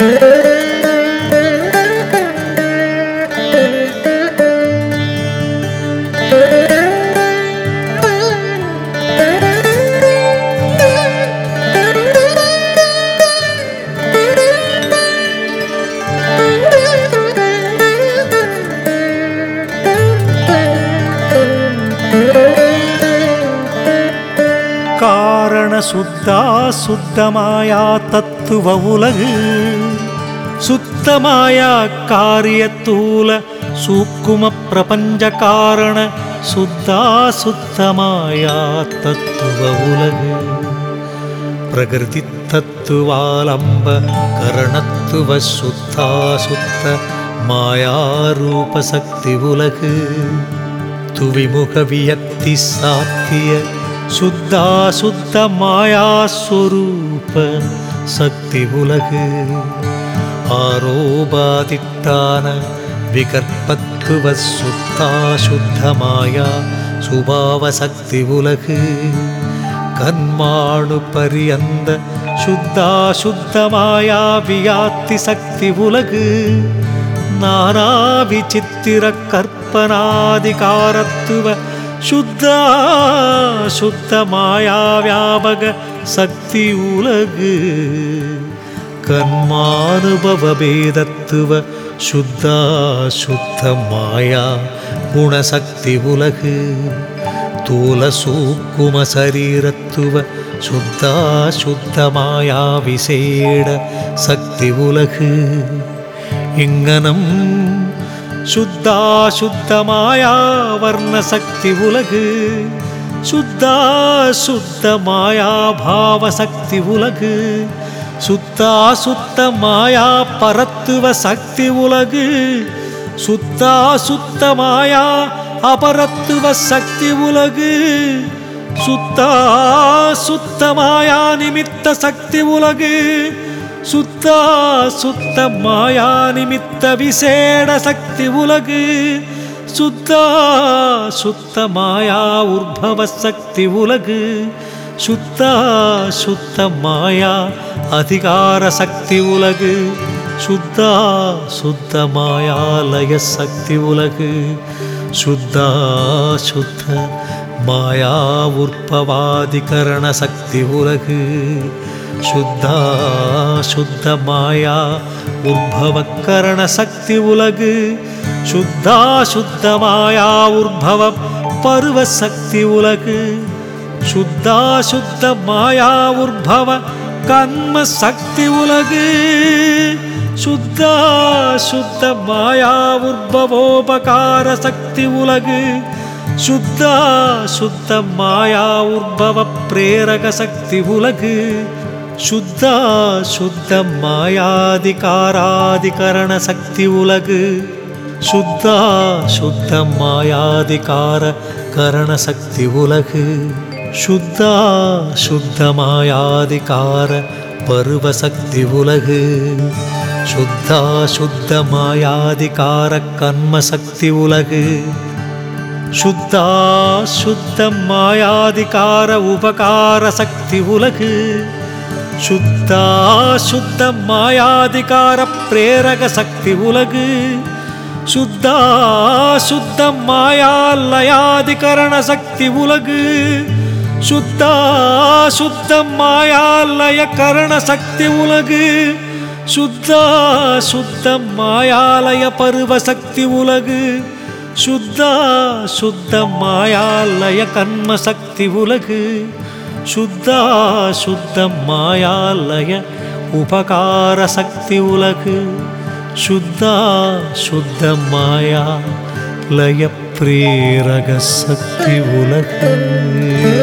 காரண சுத்தா சுத்தமாயா தத்துவ உலகு சுத்தமாயா காரியத்தூல சூக்கும பிரபஞ்ச காரண சுத்தா சுத்தமாயா தத்துவ உலகு பிரகிருதி தத்துவாலம்ப கரணத்துவ சுத்தா சுத்த மாயாரூப சக்தி உலகு துவிமுக வியக்தி சாத்திய சுத்தா சுத்த மாயாஸ்வரூப சக்தி உலகு ஆரோபாதிட்டான விகற்பத்துவ சுத்தா சுத்த மாயா சுபாவ சக்தி உலகு கண்மாணு பரியந்த சுத்தா சுத்தமாயா வியாத்தி சக்தி உலகு நானா விசித்திர கற்பனாதிகாரத்துவ சுத்தா சுத்த மாயா வியாபக சக்தி உலகு கர்மானுபவ பேதத்துவ சுத்தா சுத்த மாயா குணசக்தி உலகு தூல சூக்கும சரீரத்துவ சுத்தா சுத்த மாயா விசேட சக்தி உலகு இங்கனம் சுத்தா சுத்தமாயா வர்ண சக்தி உலகு சுத்தா சுத்தமாயா பாவ சக்தி உலகு சுத்தா சுத்தமாயா பரத்துவ சக்தி உலகு சுத்தா சுத்தமாயா அபரத்துவ சக்தி உலகு சுத்தா சுத்தமாயா நிமித்த சக்தி உலகு சுத்தா சுத்த மாயா நிமித்த விசேட சக்தி உலகு சுத்தா சுத்த மாயா உற்பவ சக்தி உலகு சுத்தா சுத்த மாயா அதிகார சக்தி உலகு சுத்தா சுத்த மாயா லய சக்தி உலகு சுத்தா சுத்த மாயா உற்பவாதிகரண சக்தி உலகு சுத்தா சுத்த மாயா உற்பவக்கரண சக்தி உலகு சுத்தா சுத்த மாயா உற்பவ பருவ சக்தி உலகு சுத்தா சுத்த மாயா உற்பவ கண்ம சக்தி உலகு சுத்தா சுத்த மாயா உற்பவோபகார சக்தி உலகு சுத்தா சுத்த மாயா உற்பவ பிரேரக சக்தி உலகு சுத்தா சுத்த மாயாதிகாராதிகரண சக்தி உலகு சுத்தா சுத்த மாயாதிகார கரண சக்தி உலகு சுத்தா சுத்த மாயாதிகார பருவ சக்தி உலகு சுத்தா சுத்த மாயாதிகார கர்ம சக்தி உலகு சுத்தா சுத்த மாயாதிகார உபகார சக்தி உலகு சுத்தா சுத்த மாயாதிகார பிரேரக சக்தி உலகு சுத்தா சுத்த மாயா லயாதிகரண சக்தி உலகு சுத்தா சுத்த மாயா லய கரண சக்தி உலகு சுத்தா சுத்த மாயாலய பருவ சக்தி உலகு சுத்தா சுத்த மாயாலய கர்ம சக்தி உலகு சுத்தா சுத்த மாயாலய உபகார சக்தி உலகு சுத்தா சுத்த மாயா லய பிரேரக சக்தி உலகு